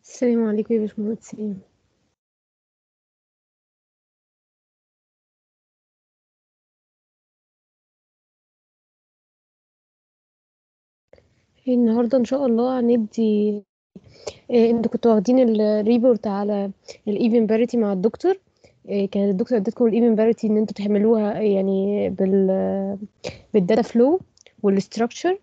السلام عليكم يا باشمهندسين النهارده ان شاء الله هندي إيه انتوا كنتوا واخدين الريبورت على الايفن باريتي مع الدكتور إيه كان الدكتور اديتكم الايفن باريتي ان انتوا تعملوها يعني بال بالداتا فلو والستراكشر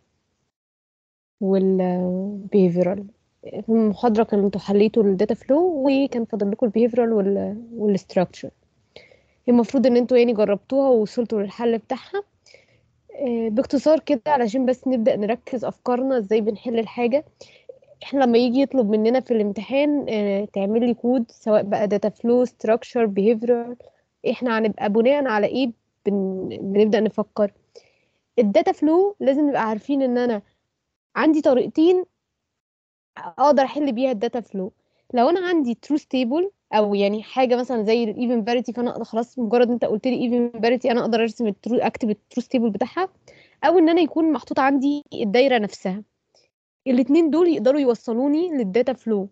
والبيهيفيرال في المحاضره كان انتوا حليتوا الداتا فلو وكان فاضل لكم البيهيفيرال والستراكشر المفروض ان انتوا يعني جربتوها ووصلتوا للحل بتاعها باختصار كده علشان بس نبدأ نركز أفكارنا إزاي بنحل الحاجة إحنا لما يجي يطلب مننا في الامتحان تعمل لي كود سواء بقى داتا فلو ستراكشر بيهيفيرال إحنا هنبقى بناء على إيه بن... بنبدأ نفكر الداتا فلو لازم نبقى عارفين إن أنا عندي طريقتين أقدر أحل بيها الداتا فلو لو أنا عندي تروث تيبل او يعني حاجه مثلا زي الايفن باريتي فانا خلاص مجرد انت قلت لي ايفن باريتي انا اقدر ارسم الترو اكتب التروث تيبل بتاعها او ان انا يكون محطوط عندي الدايره نفسها الاثنين دول يقدروا يوصلوني للداتا فلو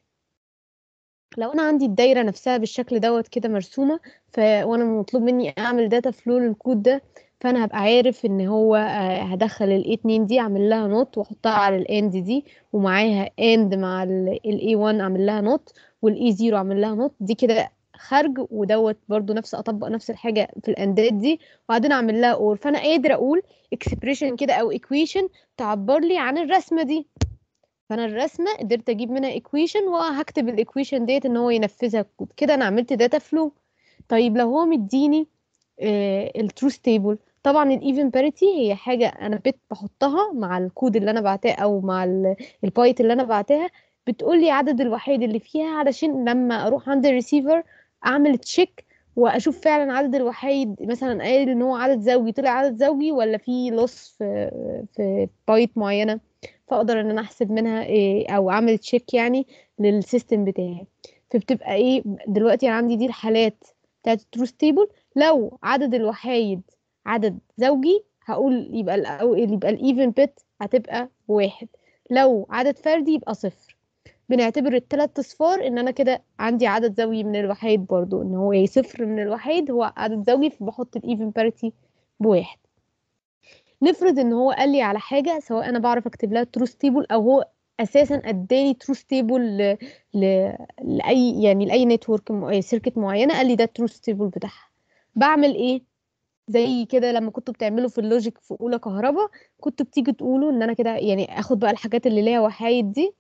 لو انا عندي الدايره نفسها بالشكل دوت كده مرسومه ف وانا مطلوب مني اعمل داتا فلو للكود ده فانا هبقى عارف ان هو هدخل الاي 2 دي اعمل لها نوت واحطها على الاند دي ومعاها اند مع الاي 1 اعمل لها نوت والاي 0 اعمل لها نوت دي كده خارج ودوت برضو نفس اطبق نفس الحاجه في الاندات دي وبعدين اعمل لها اور فانا قادر اقول اكسبريشن كده او ايكويشن تعبر لي عن الرسمه دي فانا الرسمه قدرت اجيب منها ايكويشن وهكتب الايكويشن ديت ان هو ينفذها الكود كده انا عملت داتا فلو طيب لو هو مديني آه التروث تيبل طبعا الايفن باريتي هي حاجه انا بت بحطها مع الكود اللي انا بعتاه او مع البايت اللي انا بعتها بتقول لي عدد الوحيد اللي فيها علشان لما اروح عند الريسيفر اعمل تشيك واشوف فعلا عدد الوحيد مثلا قايل ان هو عدد زوجي طلع عدد زوجي ولا في لص في في بايت معينه فاقدر ان انا احسب منها إيه او اعمل تشيك يعني للسيستم بتاعي فبتبقى ايه دلوقتي انا عندي دي الحالات بتاعت التروث تيبل لو عدد الوحيد عدد زوجي هقول يبقى ال يبقى الايفن بت هتبقى واحد لو عدد فردي يبقى صفر بنعتبر الثلاث اصفار ان انا كده عندي عدد زوجي من الوحيد برضو ان هو صفر من الوحيد هو عدد زوجي فبحط الايفن باريتي بواحد نفرض ان هو قال لي على حاجه سواء انا بعرف اكتب لها تروث تيبل او هو اساسا اداني تروث تيبل ل... ل... لاي يعني لاي نتورك م... سيركت معينه قال لي ده التروث تيبل بتاعها بعمل ايه زي كده لما كنتوا بتعملوا في اللوجيك في اولى كهرباء كنتوا بتيجي تقولوا ان انا كده يعني اخد بقى الحاجات اللي ليها وحايد دي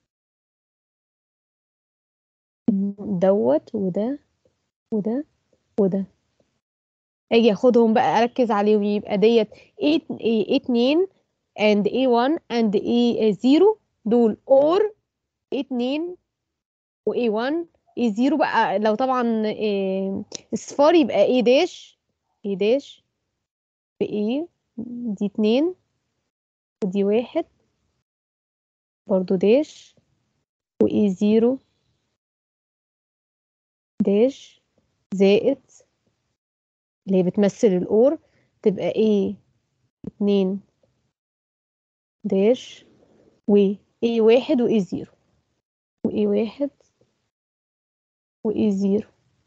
دوت وده وده وده اجي اخدهم بقى اركز عليهم يبقى ديت A2 and A1 and A0 دول or A2 و A1 A0 بقى لو طبعا اصفار يبقى A داش A داش في A دي 2 ودي واحد برضو داش و A0 داش زائد اللي هي بتمثل الأور تبقى A اتنين داش و A واحد و A زيرو و A واحد و A زيرو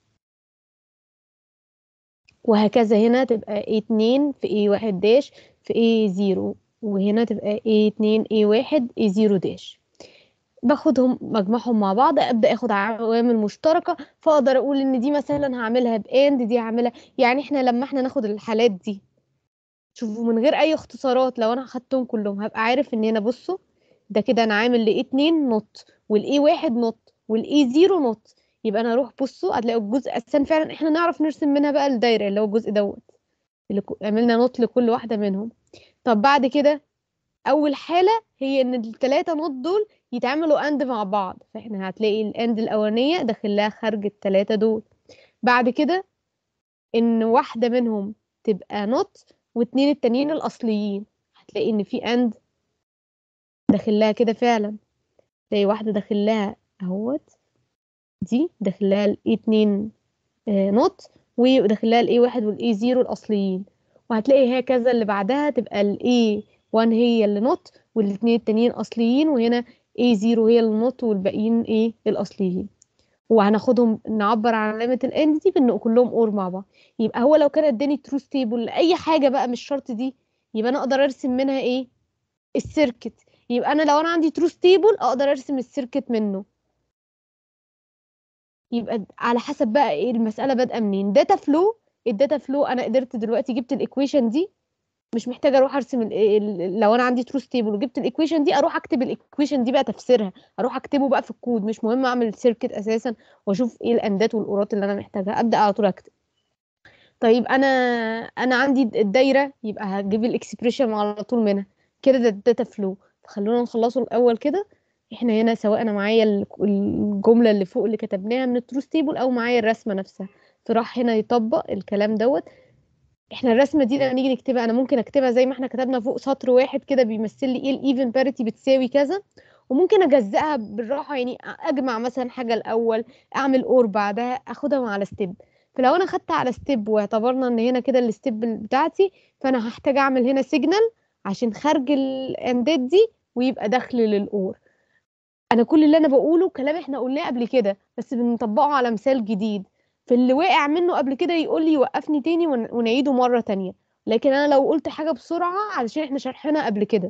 وهكذا هنا تبقى A اتنين في A واحد داش في A زيرو وهنا تبقى A اتنين A واحد A زيرو داش باخدهم مجموعهم مع بعض ابدا اخد عوامل مشتركه فاقدر اقول ان دي مثلا هعملها باند دي هعملها يعني احنا لما احنا ناخد الحالات دي شوفوا من غير اي اختصارات لو انا اخدتهم كلهم هبقى عارف ان هنا بصوا ده كده انا عامل لاي 2 نوت والاي 1 نوت والاي 0 نوت يبقى انا اروح بصوا هتلاقوا الجزء اساسا فعلا احنا نعرف نرسم منها بقى الدايره اللي هو الجزء دوت اللي عملنا نوت لكل واحده منهم طب بعد كده اول حاله هي ان الثلاثه نوت دول يتعملوا اند مع بعض فاحنا هتلاقي الاند الاولانيه داخل لها خارج الثلاثه دول بعد كده ان واحده منهم تبقى نوت واتنين التانيين الاصليين هتلاقي ان في اند داخل لها كده فعلا تلاقي واحده داخل لها اهوت دي داخل لها الاي اتنين نوت وداخل لها الاي واحد والاي زيرو الاصليين وهتلاقي هكذا اللي بعدها تبقى الاي 1 هي اللي نوت والاثنين التانيين اصليين وهنا A0 هي النوت والباقيين ايه الاصليين وهناخدهم نعبر عن علامه الاند دي بان كلهم اور مع بعض يبقى هو لو كان اداني ترو ستيبل لاي حاجه بقى مش شرط دي يبقى انا اقدر ارسم منها ايه السيركت يبقى انا لو انا عندي ترو ستيبل اقدر ارسم السيركت منه يبقى على حسب بقى ايه المساله بادئه منين داتا فلو الداتا فلو انا قدرت دلوقتي جبت الايكويشن دي مش محتاجه اروح ارسم ال ال لو انا عندي ترو ستيبل وجبت الايكويشن دي اروح اكتب الايكويشن دي بقى تفسيرها اروح اكتبه بقى في الكود مش مهم اعمل السيركت اساسا واشوف ايه الاندات والاورات اللي انا محتاجها ابدا على طول اكتب طيب انا انا عندي الدايره يبقى هجيب الاكسبريشن على طول منها كده ده الداتا فلو فخلونا نخلصه الاول كده احنا هنا سواء انا معايا ال- الجمله اللي فوق اللي كتبناها من الترو ستيبل او معايا الرسمه نفسها فراح هنا يطبق الكلام دوت احنا الرسمه دي لما نيجي نكتبها انا ممكن اكتبها زي ما احنا كتبنا فوق سطر واحد كده بيمثل لي ايه الايفن باريتي بتساوي كذا وممكن اجزئها بالراحه يعني اجمع مثلا حاجه الاول اعمل اور بعدها اخدها على ستيب فلو انا خدت على ستيب واعتبرنا ان هنا كده الستيب بتاعتي فانا هحتاج اعمل هنا سيجنال عشان خارج الاندات دي ويبقى دخل للاور انا كل اللي انا بقوله كلام احنا قلناه قبل كده بس بنطبقه على مثال جديد فاللي واقع منه قبل كده يقول لي وقفني تاني ون- ونعيده مرة تانية لكن انا لو قلت حاجة بسرعة علشان احنا شرحنا قبل كده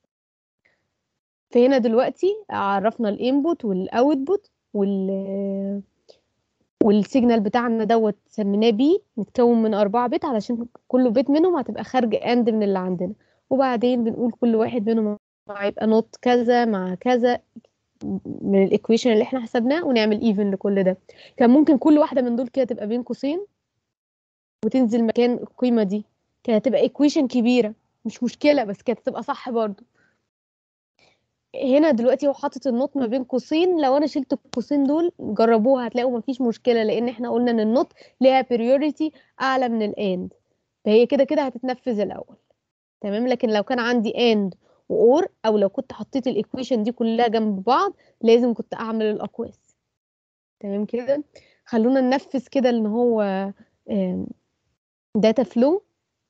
فهنا دلوقتي عرفنا الانبوت والاوتبوت وال والسيجنال بتاعنا دوت سميناه بي متكون من أربعة بت علشان كل بت منهم هتبقى خارج اند من اللي عندنا وبعدين بنقول كل واحد منهم هيبقى نوت كذا مع كذا من الايكويشن اللي احنا حسبناه ونعمل ايفن لكل ده كان ممكن كل واحده من دول كده تبقى بين قوسين وتنزل مكان القيمه دي كانت هتبقى ايكويشن كبيره مش مشكله بس كانت هتبقى صح برضو هنا دلوقتي هو حاطط النوت ما بين قوسين لو انا شلت القوسين دول جربوها هتلاقوا مفيش مشكله لان احنا قلنا ان النوت ليها بريوريتي اعلى من الاند فهي كده كده هتتنفذ الاول تمام لكن لو كان عندي اند واور او لو كنت حطيت الايكويشن دي كلها جنب بعض لازم كنت اعمل الاقواس تمام كده خلونا ننفذ كده ان هو داتا فلو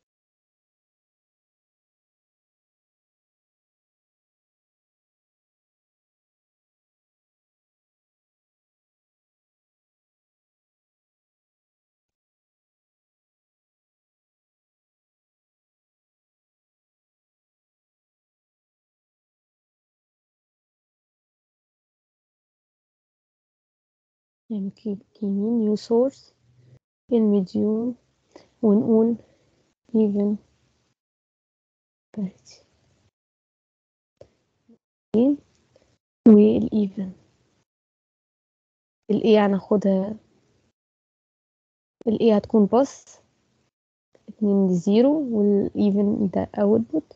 يعني كليك يمين نيو سورس المديول ونقول even parity والايفن الايه هناخدها الايه هتكون باس اتنين لزيرو والايفن ده اوتبوت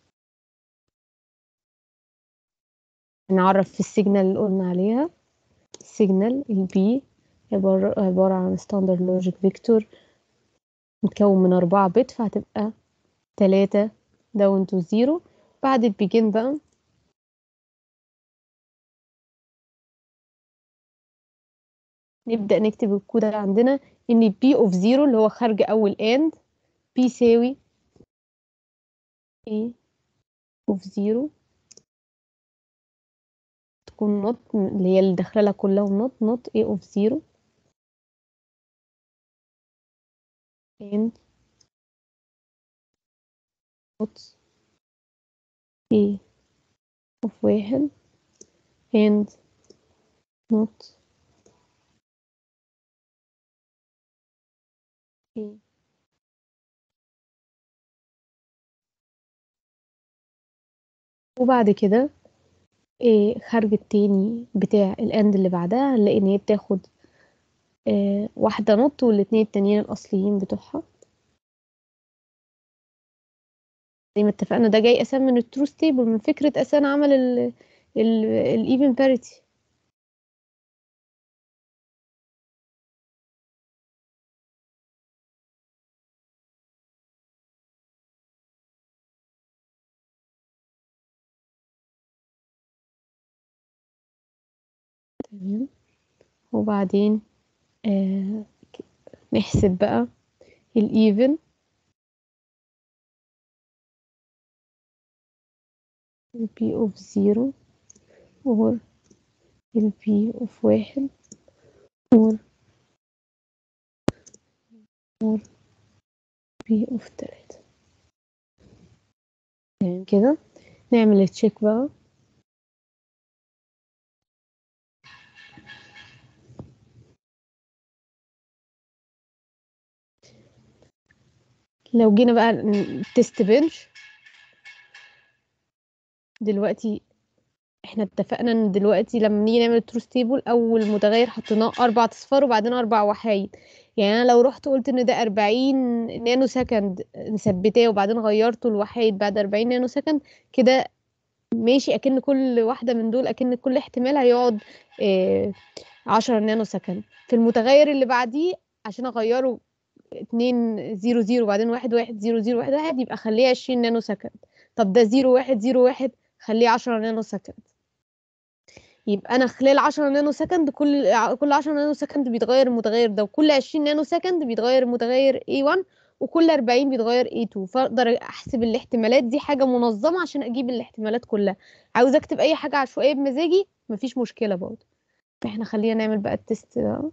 نعرف في السيجنال اللي قلنا عليها السيجنال البي عبارة, عبارة عن ستاندرد لوجيك فيكتور متكون من أربعة بت فهتبقى تلاتة داون تو زيرو بعد البيجين بقى نبدأ نكتب الكود عندنا إن بي اوف زيرو اللي هو خارج أول اند بي يساوي A اوف زيرو تكون نوت اللي هي اللي داخله لها كلها نوت نوت A اوف زيرو and نوت A اوف واحد and نوت A وبعد كده إيه خارج التاني بتاع الاند اللي بعدها هنلاقي ان هي بتاخد إيه واحدة نوت والاتنين التانيين الأصليين بتوعها زي ما اتفقنا ده جاي أساسا من الترو ستيبل من فكرة أساسا عمل ال ال الايفن باريتي تمام وبعدين آه نحسب بقى الايفن بي اوف زيرو اور البي اوف واحد اور اور بي اوف تلاتة تمام كده نعمل تشيك بقى لو جينا بقى تيست بنش دلوقتي احنا اتفقنا ان دلوقتي لما نيجي نعمل تروث تيبل اول متغير حطيناه اربع اصفار وبعدين اربع وحايد يعني انا لو رحت قلت ان ده 40 نانو سكند مثبتاه وبعدين غيرته الوحيد بعد 40 نانو سكند كده ماشي اكن كل واحده من دول اكن كل احتمال هيقعد آه 10 نانو سكند في المتغير اللي بعديه عشان اغيره 2 0 0 وبعدين 1 1 0 0 1 1 يبقى خليه 20 نانو سكند طب ده 0 1 0 1 خليه 10 نانو سكند يبقى انا خلال 10 نانو سكند كل كل 10 نانو سكند بيتغير المتغير ده وكل 20 نانو سكند بيتغير المتغير A1 وكل 40 بيتغير A2 فاقدر احسب الاحتمالات دي حاجه منظمه عشان اجيب الاحتمالات كلها عاوز اكتب اي حاجه عشوائيه بمزاجي مفيش مشكله برضه احنا خلينا نعمل بقى التست ده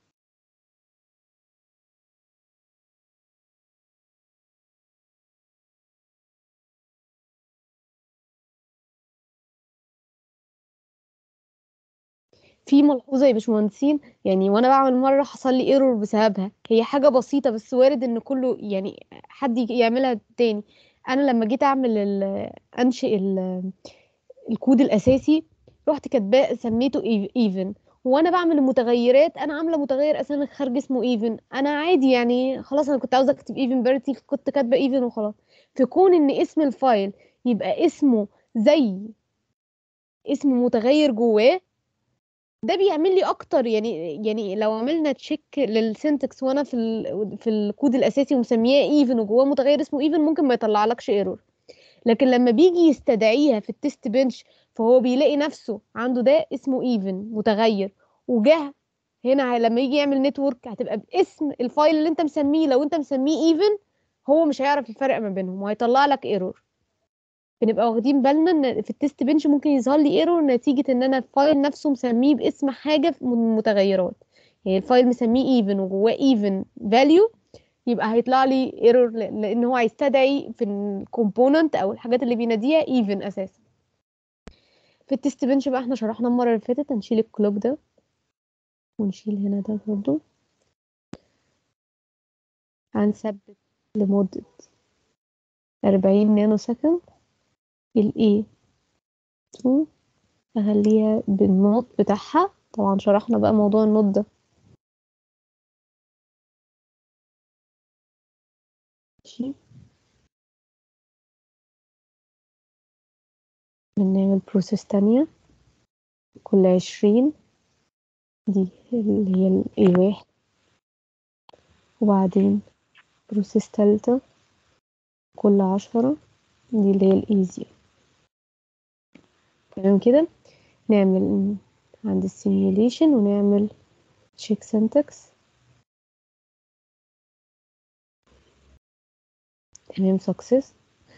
في ملحوظه يا باشمهندسين يعني وانا بعمل مره حصل لي ايرور بسببها هي حاجه بسيطه بس وارد ان كله يعني حد يعملها تاني انا لما جيت اعمل ال انشئ ال الكود الاساسي رحت كاتباه سميته ايفن وانا بعمل المتغيرات انا عامله متغير اساسا خارج اسمه ايفن انا عادي يعني خلاص انا كنت عاوزه اكتب ايفن بارتي كنت كاتبه ايفن وخلاص في كون ان اسم الفايل يبقى اسمه زي اسم متغير جواه ده بيعمل لي اكتر يعني يعني لو عملنا تشيك للسنتكس وانا في ال في الكود الاساسي ومسمياه ايفن وجواه متغير اسمه ايفن ممكن ما يطلعلكش ايرور لكن لما بيجي يستدعيها في التست بنش فهو بيلاقي نفسه عنده ده اسمه ايفن متغير وجه هنا لما يجي يعمل نتورك هتبقى باسم الفايل اللي انت مسميه لو انت مسميه ايفن هو مش هيعرف الفرق ما بينهم وهيطلع لك ايرور بنبقى واخدين بالنا ان في التست بنش ممكن يظهر لي ايرور نتيجه ان انا الفايل نفسه مسميه باسم حاجه من المتغيرات يعني الفايل مسميه ايفن وجواه ايفن فاليو يبقى هيطلع لي ايرور لان هو هيستدعي في الكومبوننت او الحاجات اللي بيناديها ايفن اساسا في التست بنش بقى احنا شرحنا المره اللي فاتت هنشيل الكلوك ده ونشيل هنا ده برضو هنثبت لمدة أربعين نانو سكند ال A 2 أخليها بالنوت بتاعها طبعا شرحنا بقى موضوع النوت ده ماشي بنعمل بروسيس تانية كل عشرين دي اللي هي ال A واحد وبعدين بروسيس تالتة كل عشرة دي اللي هي الإيزي تمام كده نعمل عند السيميوليشن ونعمل تشيك سنتكس تمام سكسس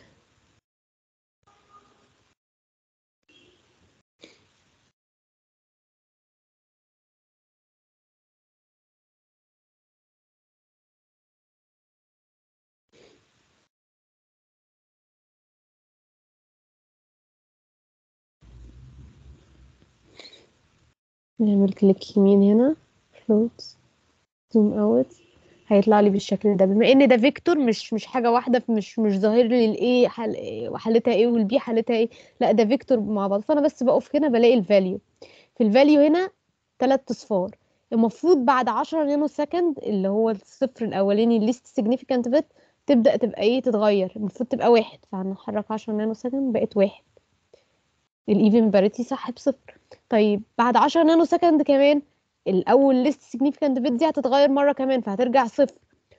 نعمل كليك يمين هنا float zoom out هيطلع لي بالشكل ده بما ان ده فيكتور مش مش حاجه واحده مش مش ظاهر لي الايه حل وحالتها ايه والبي حالتها ايه لا ده فيكتور مع بعض فانا بس بقف هنا بلاقي الفاليو في الفاليو هنا ثلاث اصفار المفروض بعد 10 نانو سكند اللي هو الصفر الاولاني الليست سيجنيفيكانت بت تبدا تبقى ايه تتغير المفروض تبقى واحد فهنحرك 10 نانو سكند بقت واحد الايفن باريتي صح بصفر طيب بعد 10 نانو سكند كمان الاول ليست سيجنيفيكانت بت دي هتتغير مره كمان فهترجع صفر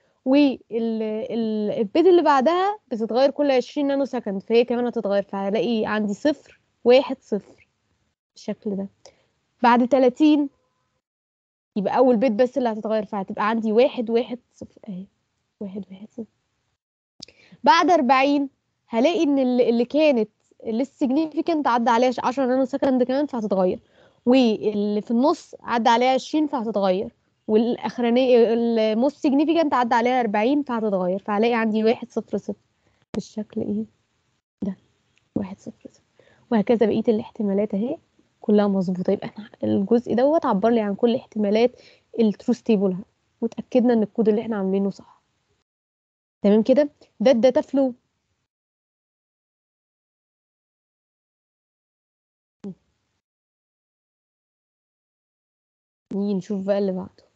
والبيت اللي بعدها بتتغير كل 20 نانو سكند فهي كمان هتتغير فهلاقي عندي صفر واحد صفر بالشكل ده بعد 30 يبقى اول بيت بس اللي هتتغير فهتبقى عندي واحد واحد صفر اهي واحد واحد صفر بعد 40 هلاقي ان اللي كانت less significant عدى عليها 10 نانو سكند كمان فهتتغير واللي في النص عدى عليها 20 فهتتغير والاخرانيه الموست significant عدى عليها 40 فهتتغير فهلاقي عندي واحد صفر صفر بالشكل ايه ده واحد صفر صفر وهكذا بقيه الاحتمالات اهي كلها مظبوطه يبقى احنا الجزء دوت عبر لي عن كل احتمالات الترو ستيبل وتاكدنا ان الكود اللي احنا عاملينه صح تمام كده ده الداتا فلو نيجي نشوف بقى اللي بعده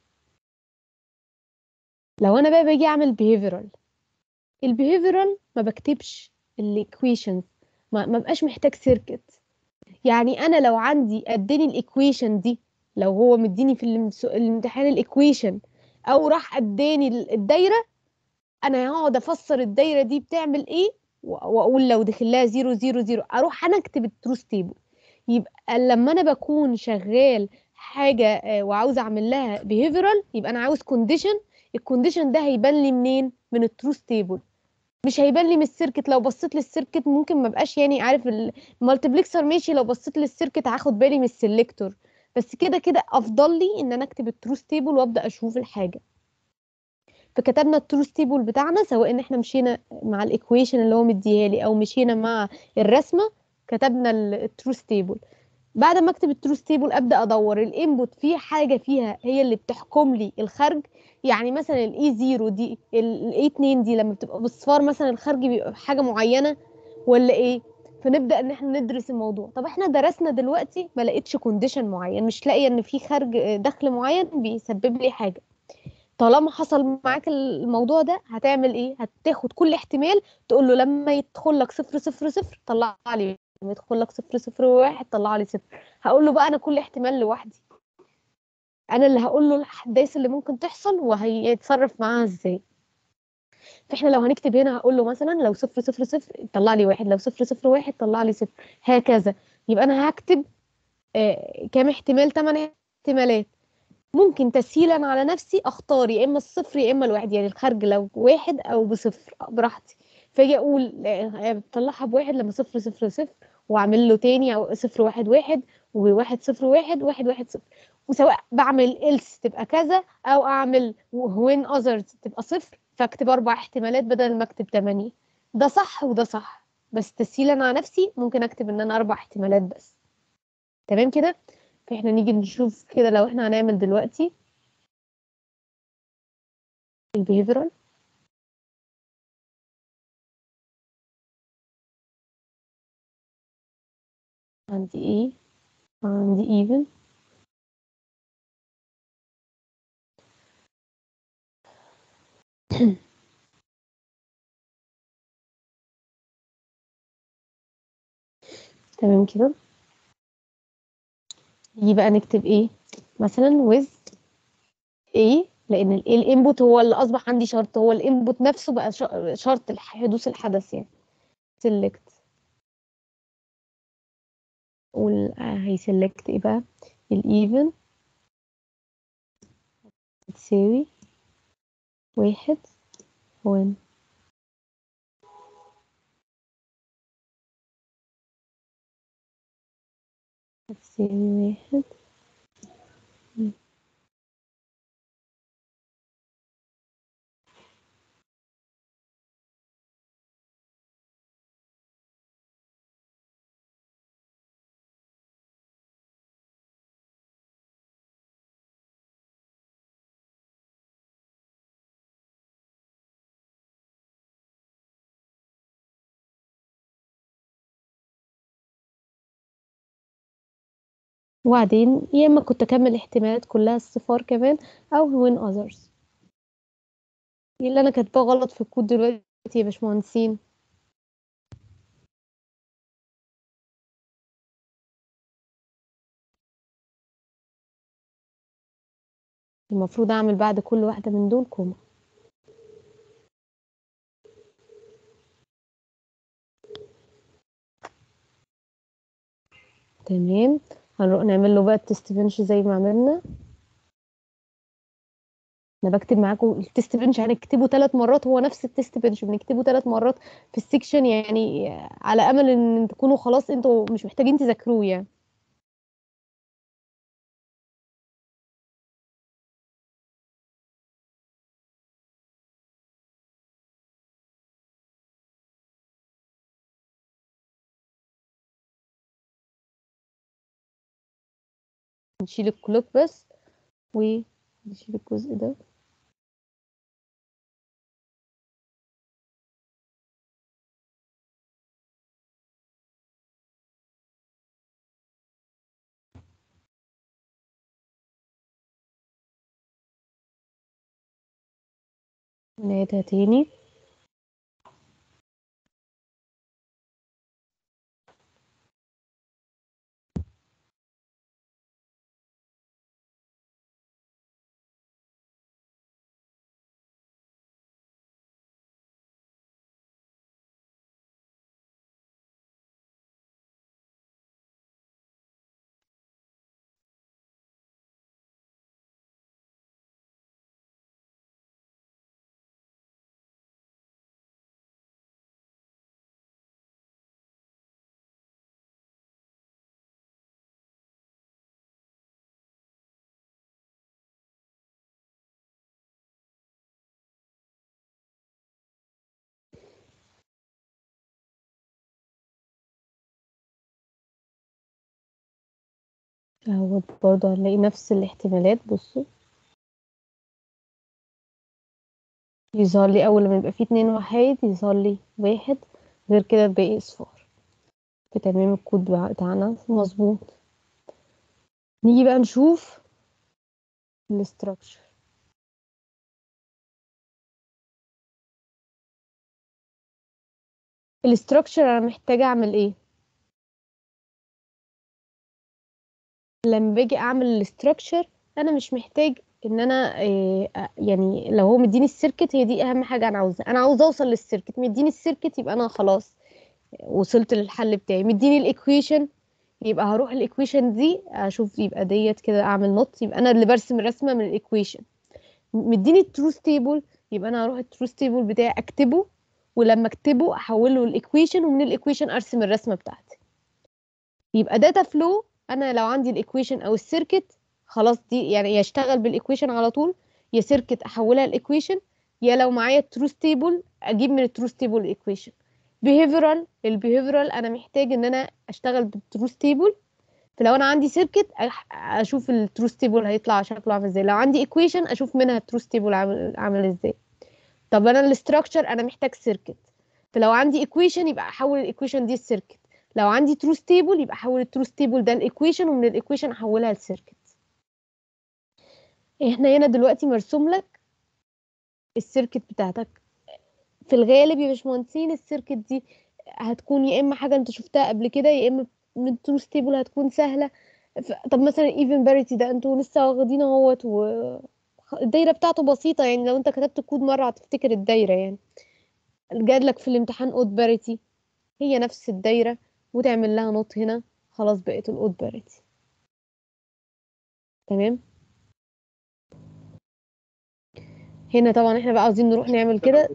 لو انا بقى باجي اعمل behavioral البيهيفيرال ما بكتبش الايكويشنز ما ما بقاش محتاج سيركت يعني انا لو عندي اداني الايكويشن دي لو هو مديني في الامس- الامتحان الايكويشن او راح اداني ال- الدايره انا هقعد افسر الدايره دي بتعمل ايه و- واقول لو دخل لها 0 0 0 اروح انا اكتب التروث تيبل يبقى لما انا بكون شغال حاجه آه، وعاوز اعمل لها behavioral يبقى انا عاوز كونديشن الكونديشن ده هيبان لي منين من التروث تيبل مش هيبان لي من السيركت لو بصيت للسيركت ممكن ما بقاش يعني عارف المالتيبلكسر ماشي لو بصيت للسيركت هاخد بالي من السلكتور بس كده كده افضل لي ان انا اكتب التروث تيبل وابدا اشوف الحاجه فكتبنا التروث تيبل بتاعنا سواء ان احنا مشينا مع الايكويشن اللي هو مديها لي او مشينا مع الرسمه كتبنا التروث تيبل بعد ما اكتب التروث تيبل ابدا ادور الانبوت في حاجه فيها هي اللي بتحكم لي الخرج يعني مثلا الاي 0 دي الاي 2 دي لما بتبقى بالصفار مثلا الخرج بيبقى بحاجه معينه ولا ايه فنبدا ان احنا ندرس الموضوع طب احنا درسنا دلوقتي ما لقيتش كونديشن معين مش لاقيه ان في خرج دخل معين بيسبب لي حاجه طالما حصل معاك الموضوع ده هتعمل ايه هتاخد كل احتمال تقول له لما يدخل لك صفر صفر صفر طلع لي لما يدخل لك صفر صفر واحد طلع لي صفر هقول له بقى انا كل احتمال لوحدي انا اللي هقول له الاحداث اللي ممكن تحصل وهيتصرف معاها ازاي فاحنا لو هنكتب هنا هقول له مثلا لو صفر صفر صفر طلع لي واحد لو صفر صفر واحد طلع لي صفر هكذا يبقى انا هكتب آه كام احتمال تمن احتمالات ممكن تسهيلا على نفسي اختار يا اما الصفر يا اما الواحد يعني الخارج لو واحد او بصفر براحتي فاجي اقول آه، بطلعها بواحد لما صفر صفر صفر واعمل له تاني او صفر واحد واحد وواحد صفر واحد واحد واحد صفر وسواء بعمل else تبقى كذا او اعمل when others تبقى صفر فاكتب اربع احتمالات بدل ما اكتب تمانية ده صح وده صح بس تسهيلا على نفسي ممكن اكتب ان انا اربع احتمالات بس تمام كده فاحنا نيجي نشوف كده لو احنا هنعمل دلوقتي البيهيفيرال عندي ايه عندي even تمام كده نيجي بقى نكتب ايه مثلا with ايه لان ال الانبوت هو اللي اصبح عندي شرط هو الانبوت نفسه بقى ش- شرط الح- حدوث الحدث يعني select وال هيسلكت ايه بقى الايفن تساوي واحد وان هتساوي واحد وبعدين يا اما كنت اكمل الاحتمالات كلها الصفار كمان او when others ايه اللي انا كاتباه غلط في الكود دلوقتي يا باشمهندسين المفروض اعمل بعد كل واحدة من دول كوما تمام هنروح نعمل له بقى التست بنش زي ما عملنا انا بكتب معاكم التست بنش هنكتبه ثلاث مرات هو نفس التست بنش بنكتبه ثلاث مرات في السكشن يعني على امل ان تكونوا خلاص انتوا مش محتاجين تذاكروه يعني نشيل الكلوك بس ونشيل الجزء ده نعيدها تاني اهو برضه هنلاقي نفس الاحتمالات بصوا يظهر لي اول لما يبقى فيه اتنين وحيد يظهر لي واحد غير كده الباقي اصفار في تمام الكود بتاعنا مظبوط نيجي بقى نشوف الاستراكشر الاستراكشر انا محتاجه اعمل ايه لما باجي اعمل الاستراكشر انا مش محتاج ان انا إيه يعني لو هو مديني السيركت هي دي اهم حاجه انا عاوزها انا عاوزه اوصل للسيركت مديني السيركت يبقى انا خلاص وصلت للحل بتاعي مديني الايكويشن يبقى هروح الايكويشن دي اشوف يبقى ديت كده اعمل نوت يبقى انا اللي برسم الرسمه من الايكويشن مديني التروث تيبل يبقى انا هروح التروث تيبل بتاعي اكتبه ولما اكتبه احوله الايكويشن ومن الايكويشن ارسم الرسمه بتاعتي يبقى داتا فلو انا لو عندي الايكويشن او السيركت خلاص دي يعني يا اشتغل بالايكويشن على طول يا سيركت احولها لايكويشن يا لو معايا التروث تيبل اجيب من التروث تيبل الايكويشن behavioral البيهيفيرال انا محتاج ان انا اشتغل بالتروث تيبل فلو انا عندي سيركت اشوف التروث تيبل هيطلع شكله عامل ازاي لو عندي ايكويشن اشوف منها التروث تيبل عامل عامل ازاي طب انا الاستراكشر انا محتاج سيركت فلو عندي ايكويشن يبقى احول الايكويشن دي السيركت لو عندي تروث تيبل يبقى احول التروث تيبل ده الايكويشن ومن الايكويشن احولها لسيركت احنا هنا دلوقتي مرسوم لك السيركت بتاعتك في الغالب يا باشمهندسين السيركت دي هتكون يا اما حاجه انت شفتها قبل كده يا اما من التروث تيبل هتكون سهله طب مثلا ايفن باريتي ده انتوا لسه واخدينه اهوت و الدايره بتاعته بسيطه يعني لو انت كتبت الكود مره هتفتكر الدايره يعني جات لك في الامتحان اود باريتي هي نفس الدايره وتعمل لها نوت هنا خلاص بقت الاود باريتي تمام هنا طبعا احنا بقى عاوزين نروح نعمل كده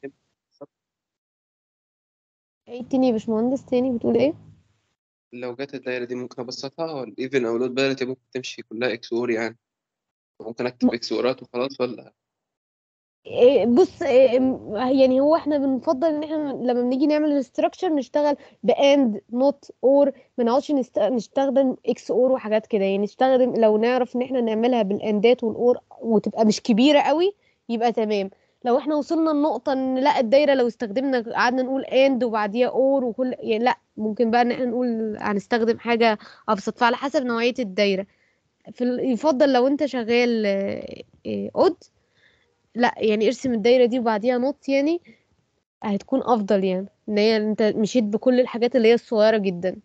ايه تاني يا باشمهندس تاني بتقول ايه لو جت الدايرة دي ممكن أبسطها ولا إيفن أو لود باريتي ممكن تمشي كلها إكس أور يعني ممكن أكتب إكس أورات وخلاص ولا إيه بص إيه يعني هو احنا بنفضل ان احنا لما بنيجي نعمل الاستراكشر نشتغل باند نوت اور ما نقعدش نست... نستخدم اكس اور وحاجات كده يعني نستخدم لو نعرف ان احنا نعملها بالاندات والاور وتبقى مش كبيره قوي يبقى تمام لو احنا وصلنا لنقطه ان لا الدايره لو استخدمنا قعدنا نقول اند وبعديها اور وكل يعني لا ممكن بقى ان احنا نقول هنستخدم حاجه ابسط فعلى حسب نوعيه الدايره في ال- يفضل لو انت شغال اود لا يعني ارسم الدايره دي وبعديها نوت يعني هتكون افضل يعني ان هي انت مشيت بكل الحاجات اللي هي الصغيره جدا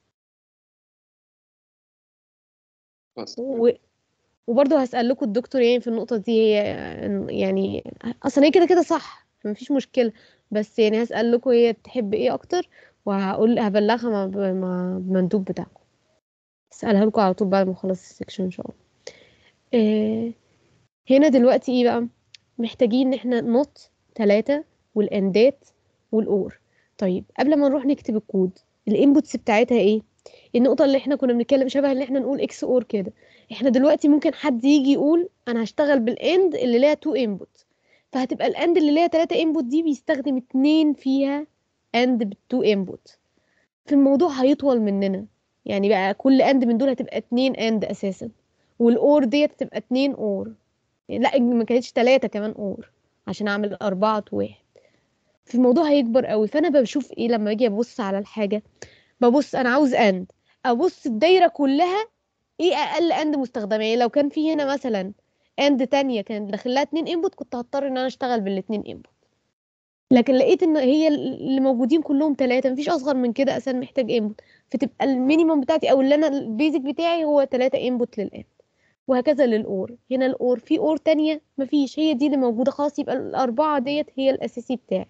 بس و... وبرضه هسأل لكم الدكتور يعني في النقطة دي هي يعني أصلا هي كده كده صح مفيش مشكلة بس يعني هسأل لكم هي تحب إيه أكتر وهقول هبلغها مع مع المندوب بتاعكم اسألها لكم على طول بعد ما أخلص السكشن إن شاء الله إيه هنا دلوقتي ايه بقى محتاجين ان احنا نوت ثلاثة والاندات والاور طيب قبل ما نروح نكتب الكود الانبوتس بتاعتها ايه النقطة اللي احنا كنا بنتكلم شبه اللي احنا نقول اكس اور كده احنا دلوقتي ممكن حد يجي يقول انا هشتغل بالاند اللي ليها 2 انبوت فهتبقى الاند اللي ليها 3 انبوت دي بيستخدم اتنين فيها اند بالتو انبوت في الموضوع هيطول مننا يعني بقى كل اند من دول هتبقى اتنين اند اساسا والاور ديت هتبقى اتنين اور لا ما كانتش تلاتة كمان اور عشان اعمل اربعة واحد في الموضوع هيكبر قوي فانا بشوف ايه لما اجي ابص على الحاجة ببص انا عاوز اند ابص الدايرة كلها ايه اقل اند مستخدمة يعني لو كان في هنا مثلا اند تانية كان داخل لها اتنين انبوت كنت هضطر ان انا اشتغل بالاتنين انبوت لكن لقيت ان هي اللي موجودين كلهم ثلاثة مفيش اصغر من كده اصلا محتاج انبوت فتبقى المينيمم بتاعتي او اللي انا البيزك بتاعي هو ثلاثة انبوت للاند وهكذا للاور هنا الاور في اور تانية مفيش هي دي اللي موجودة خلاص يبقى الاربعة ديت هي الاساسي بتاعي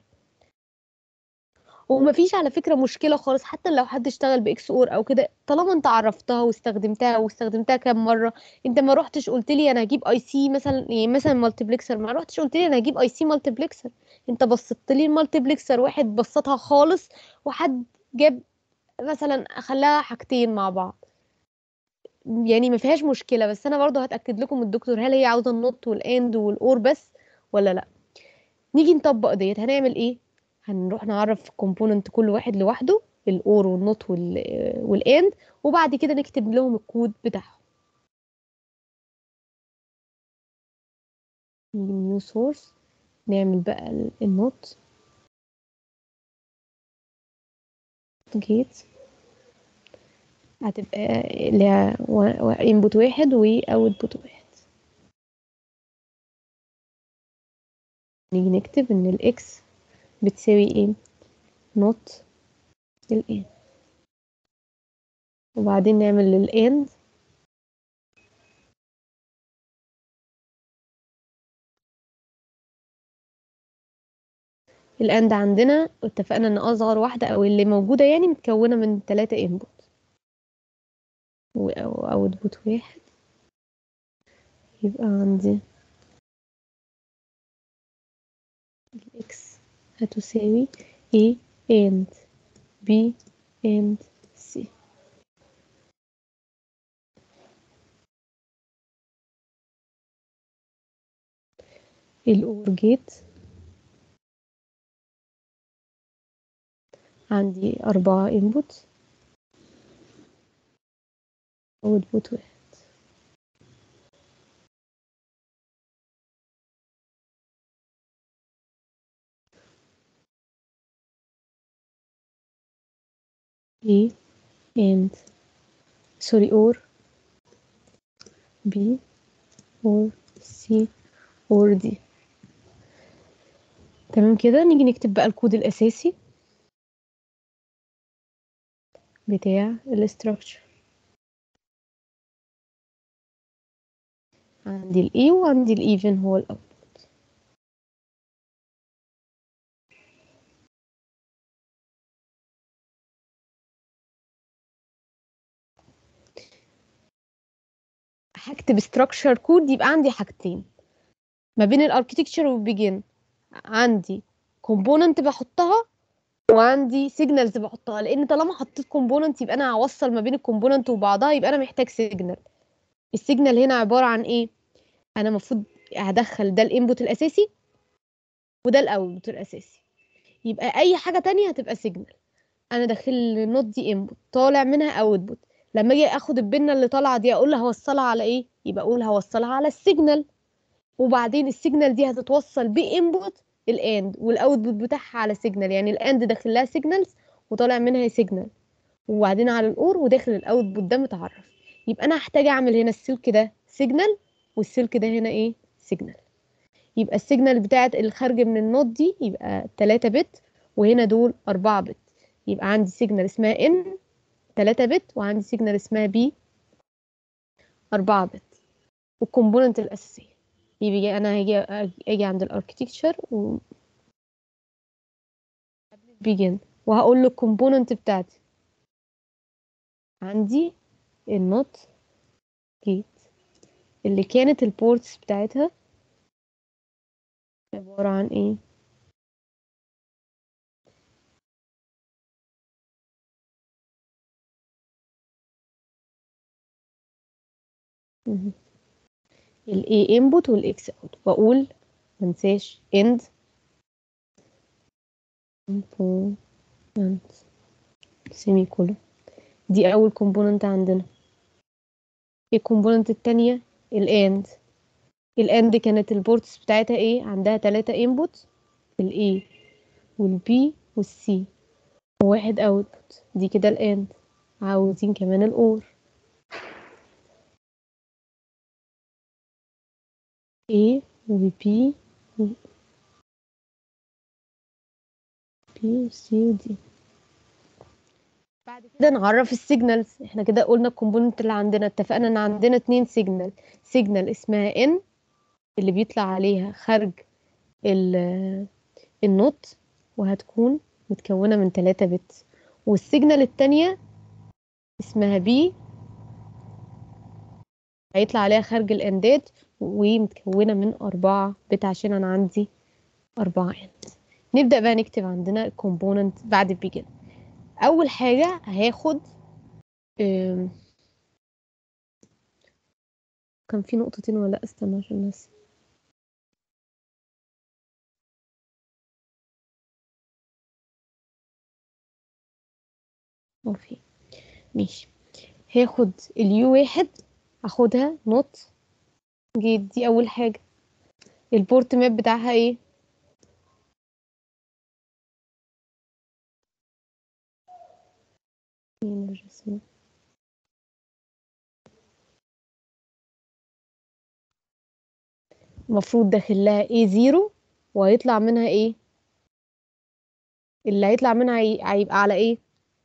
ومفيش على فكرة مشكلة خالص حتى لو حد اشتغل باكس اور او كده طالما انت عرفتها واستخدمتها واستخدمتها كام مرة انت ما رحتش قلت لي انا هجيب اي سي مثلا يعني مثلا مالتيبلكسر ما رحتش قلت لي انا هجيب اي سي مالتيبلكسر انت بسطت لي المالتيبلكسر واحد بسطها خالص وحد جاب مثلا خلاها حاجتين مع بعض يعني ما فيهاش مشكلة بس انا برضو هتأكد لكم الدكتور هل هي عاوزة النوت والاند والاور بس ولا لا نيجي نطبق ديت هنعمل ايه هنروح نعرف كومبوننت كل واحد لوحده الاور والنوت والاند وبعد كده نكتب لهم الكود بتاعهم نيجي نيو سورس نعمل بقى النوت جيت هتبقى ليها انبوت واحد واوتبوت واحد نيجي نكتب ان الاكس بتساوي ايه نوت الان وبعدين نعمل للاند الاند عندنا اتفقنا ان اصغر واحده او اللي موجوده يعني متكونه من ثلاثة انبوت واوتبوت واحد يبقى عندي الاكس هتساوي A and B and C الأور جيت عندي أربعة input output واحد A and sorry or B or C or D تمام كده نيجي نكتب بقى الكود الأساسي بتاع الاستراكشر عندي ال A وعندي ال even هو الأول هكتب structure كود يبقى عندي حاجتين ما بين الاركتكتشر والبيجن عندي كومبوننت بحطها وعندي سيجنالز بحطها لان طالما حطيت كومبوننت يبقى انا هوصل ما بين الكومبوننت وبعضها يبقى انا محتاج سيجنال السيجنال هنا عباره عن ايه انا المفروض هدخل ده الانبوت الاساسي وده الاوتبوت الاساسي يبقى اي حاجه تانية هتبقى سيجنال انا داخل النوت دي انبوت طالع منها اوتبوت لما اجي اخد البنه اللي طالعه دي اقول لها هوصلها على ايه يبقى اقول هوصلها على السيجنال وبعدين السيجنال دي هتتوصل بانبوت الاند والاوتبوت بتاعها على سيجنال يعني الاند داخل لها سيجنالز وطالع منها سيجنال وبعدين على الاور وداخل الاوتبوت ده متعرف يبقى انا هحتاج اعمل هنا السلك ده سيجنال والسلك ده هنا ايه سيجنال يبقى السيجنال بتاعت الخارج من النوت دي يبقى 3 بت وهنا دول 4 بت يبقى عندي سيجنال اسمها ان 3 بت وعندي سيجنال اسمها بي 4 بت والكومبوننت الاساسيه يبقى انا هاجي اجي عند الاركتكتشر و بيجن وهقول له الكومبوننت بتاعتي عندي النوت جيت اللي كانت البورتس بتاعتها عبارة عن ايه مهم. ال A input وال X out بقول منساش end component semicolon دي أول component عندنا الكومبوننت التانية ال AND ال AND كانت البورتس بتاعتها ايه عندها تلاتة input ال A وال B وال C وواحد output دي كده ال AND عاوزين كمان ال OR A و B و B و C و D بعد كده نعرف السيجنالز احنا كده قلنا الكومبوننت اللي عندنا اتفقنا ان عندنا اتنين سيجنال سيجنال اسمها N اللي بيطلع عليها خارج ال- النوت وهتكون متكونة من 3 بت والسيجنال التانية اسمها B هيطلع عليها خارج الاندات ومتكونة من أربعة بت عشان أنا عندي أربعة اند نبدأ بقى نكتب عندنا الكومبوننت بعد البيجن أول حاجة هاخد أم، كان في نقطتين ولا لأ؟ استنى عشان ناسي اوكي ماشي هاخد اليو واحد هاخدها نوت جيت دي اول حاجة البورت ماب بتاعها ايه فين الرسمة؟ المفروض داخل لها ايه زيرو وهيطلع منها ايه اللي هيطلع منها هي- هيبقى على ايه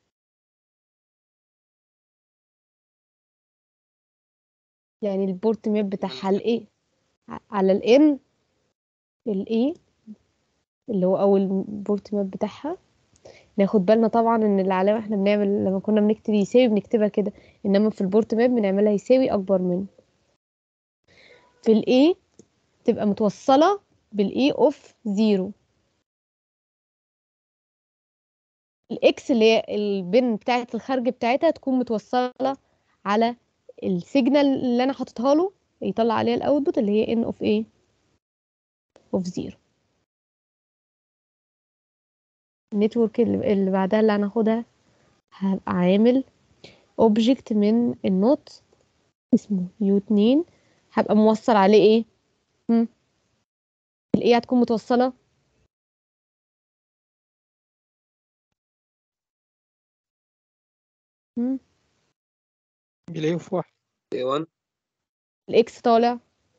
يعني البورت ماب بتاعها الايه على الان الايه اللي هو اول بورت ماب بتاعها ناخد بالنا طبعا ان العلامه احنا بنعمل لما كنا بنكتب يساوي بنكتبها كده انما في البورت ماب بنعملها يساوي اكبر من في الايه تبقى متوصله بالاي اوف زيرو الاكس اللي هي البن بتاعه الخارج بتاعتها تكون متوصله على السيجنال اللي انا حاططها له يطلع عليها الاوتبوت اللي هي ان اوف ايه اوف زيرو النتورك اللي اللي بعدها اللي هناخدها هبقى عامل اوبجكت من النوت اسمه يو 2 هبقى موصل عليه ايه هم؟ الايه هتكون متوصله هم؟ بيلاقيه في واحد A1 الاكس طالع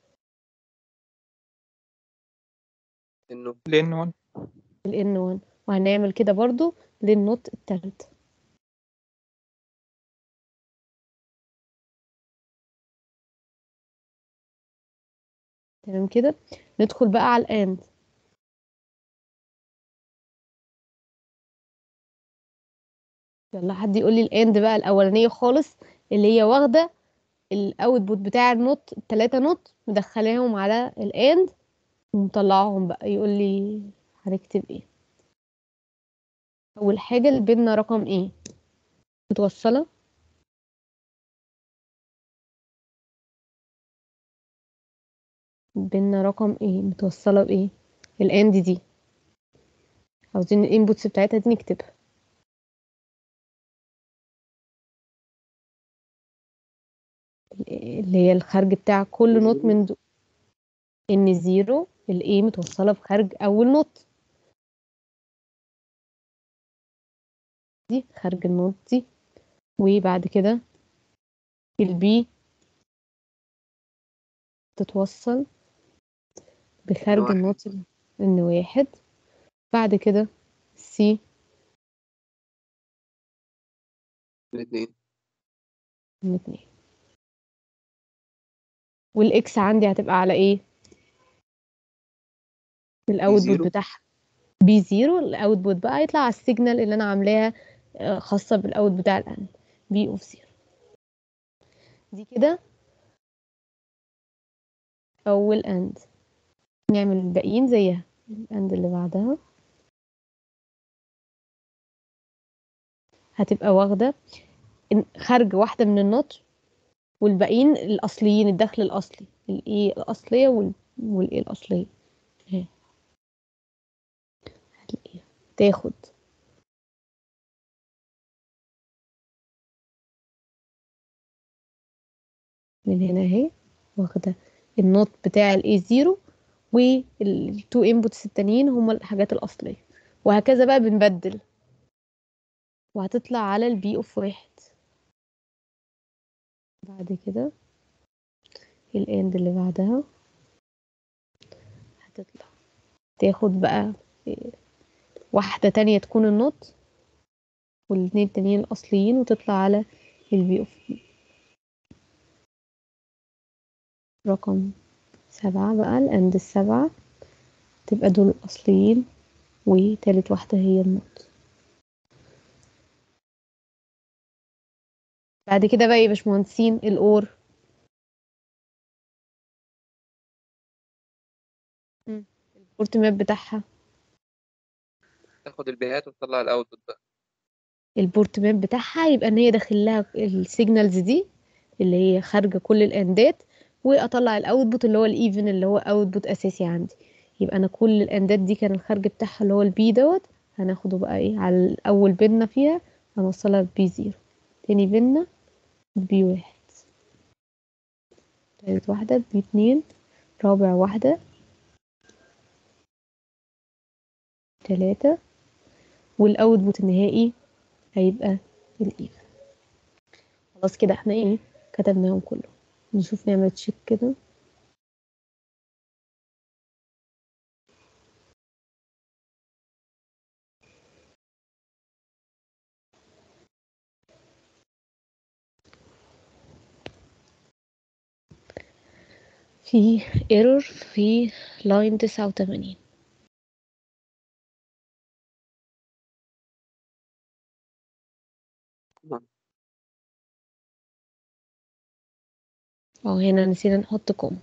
إنه لان 1 الان 1 وهنعمل كده برضو للنوت التالت تمام كده ندخل بقى على الاند يلا حد يقول لي الاند بقى الاولانيه خالص اللي هي واخده الاوتبوت بتاع النوت التلاتة نوت مدخلاهم على الاند ومطلعهم بقى يقول لي هنكتب ايه اول حاجه البنه رقم ايه متوصله بينا رقم ايه متوصلة بايه الاند دي عاوزين الانبوتس بتاعتها دي نكتبها اللي هي الخارج بتاع كل نوت من دول ان زيرو الايه متوصلة بخارج اول نوت دي خارج النوت دي وبعد كده البي تتوصل بخارج واحد. النوت ان واحد بعد كده سي الاثنين من اتنين والاكس عندي هتبقى على ايه الاوتبوت زيرو. بتاعها بي زيرو الاوتبوت بقى هيطلع على السيجنال اللي انا عاملاها آه، خاصة بالاوت بتاع الان بي اوف زيرو دي كده اول اند نعمل الباقيين زيها الاند اللي بعدها هتبقى واخدة إن- خارجة واحدة من النوت والباقيين الأصليين الدخل الأصلي الإيه الأصلية وال... والإيه الأصلية اهي هتلاقيها تاخد من هنا اهي واخدة النوت بتاع الاي زيرو والتو انبوتس التانيين هما الحاجات الأصلية وهكذا بقى بنبدل وهتطلع على البي اوف واحد بعد كده الاند اللي بعدها هتطلع تاخد بقى إيه، واحدة تانية تكون النوت والاتنين التانيين الأصليين وتطلع على البي اوف رقم سبعة بقى الاند السبعة تبقى دول الأصليين وتالت واحدة هي النوت بعد كده بقى يا باشمهندسين الأور مم. البورت ماب بتاعها تاخد البيانات وتطلع الاوتبوت بقى البورت ماب بتاعها يبقى ان هي داخل لها السيجنالز دي اللي هي خارجه كل الاندات واطلع الاوتبوت اللي هو الايفن اللي هو اوتبوت اساسي عندي يبقى انا كل الاندات دي كان الخارج بتاعها اللي هو البي دوت هناخده بقى ايه على اول بينا فيها هنوصلها ببي زيرو تاني بينا بي واحد تالت واحدة بي اتنين رابع واحدة تلاتة والاوتبوت النهائي هيبقى الايفن خلاص كده احنا ايه كتبناهم كلهم نشوف نعمل تشيك كده في ايرور في لاين تسعة وتمانين تمام. اه هنا نسينا نحط كوم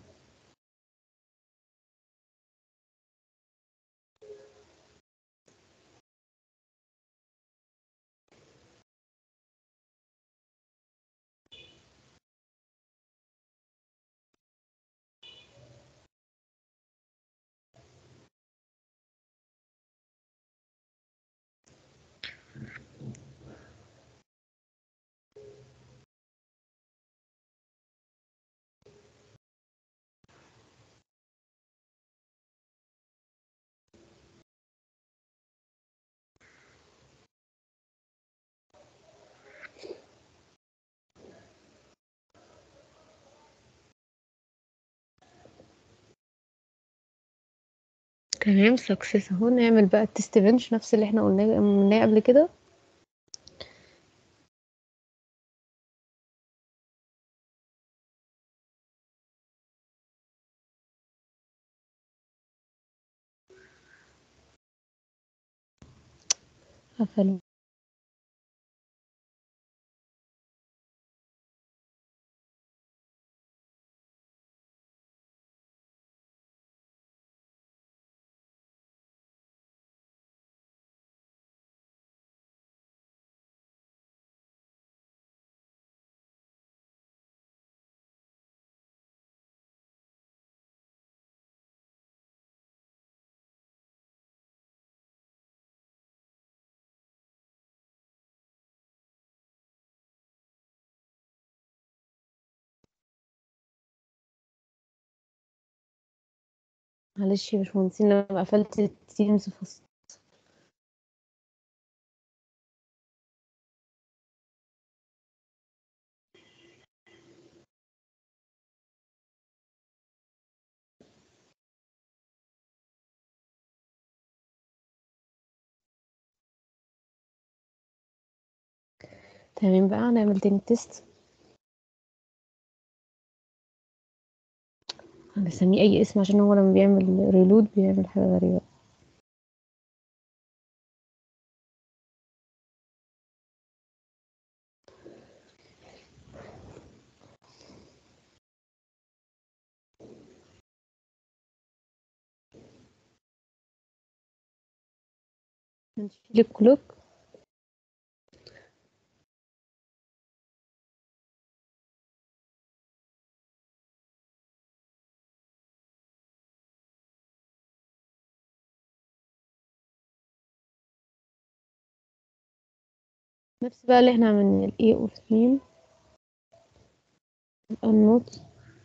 تمام سكسس اهو نعمل بقى التست بنش نفس اللي احنا قلناه قلناه قبل كده قفل معلش يا باشمهندسين لما قفلت التيمز فصل تمام بقى هنعمل تاني تيست هنسميه اي اسم عشان هو لما بيعمل ريلود بيعمل حاجة غريبة هنشيل الكلوك نفس بقى اللي احنا عملناه الاي اور اتنين النوت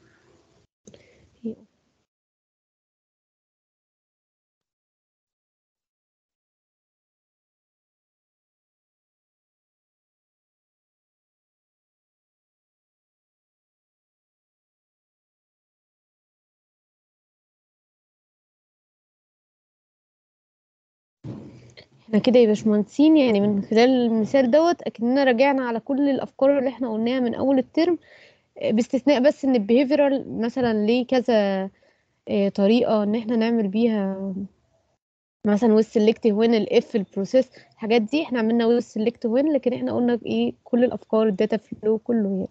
احنا كده يا باشمهندسين يعني من خلال المثال دوت اكننا راجعنا على كل الافكار اللي احنا قلناها من اول الترم اه، باستثناء بس ان البيهيفيرال مثلا ليه كذا اه، طريقة ان احنا نعمل بيها مثلا ويز سيلكت وين الاف البروسيس الحاجات دي احنا عملنا ويز سيلكت وين لكن احنا قلنا ايه كل الافكار الداتا فلو كله يعني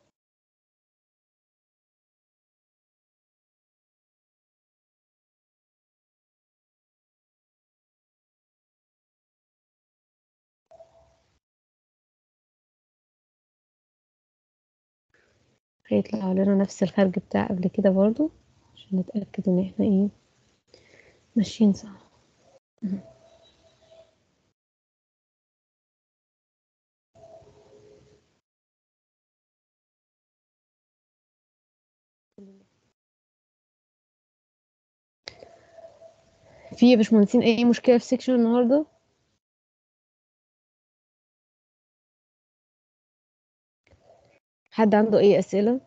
هيطلع لنا نفس الخارج بتاع قبل كده برضو عشان نتأكد ان احنا ايه ماشيين صح في يا باشمهندسين اي مشكلة في سيكشن النهاردة حد عنده اي اسئلة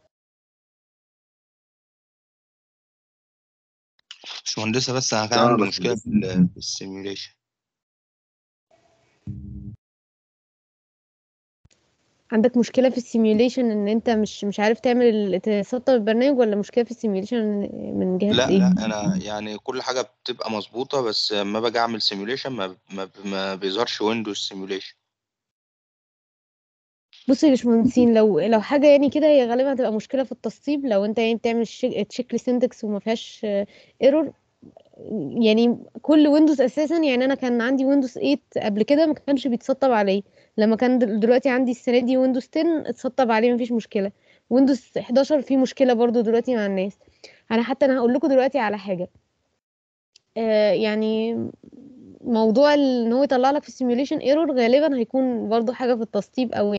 مش مهندسة بس أنا كان آه، عندي بس- مشكلة في ال- في السيميوليشن عندك مشكلة في السيميوليشن ان انت مش مش عارف تعمل ال- تسطب البرنامج ولا مشكلة في السيميوليشن من جهة لا ايه لا أنا يعني كل حاجة بتبقى مظبوطة بس لما باجي أعمل سيميوليشن ما, ما, ما بيظهرش ويندوز سيميوليشن بصي يا باشمهندسين لو لو حاجة يعني كده هي غالبا هتبقى مشكلة في التسطيب لو انت يعني بتعمل تشيك لسنتكس وما فيهاش ايرور يعني كل ويندوز اساسا يعني انا كان عندي ويندوز 8 قبل كده ما كانش بيتسطب عليه لما كان دل- دلوقتي عندي السنة دي ويندوز 10 اتسطب عليه مفيش مشكلة ويندوز 11 فيه مشكلة برضو دلوقتي مع الناس انا حتى انا هقول لكم دلوقتي على حاجة آه يعني موضوع ال- ان هو يطلع لك في السيميوليشن ايرور غالبا هيكون برضو حاجة في التسطيب او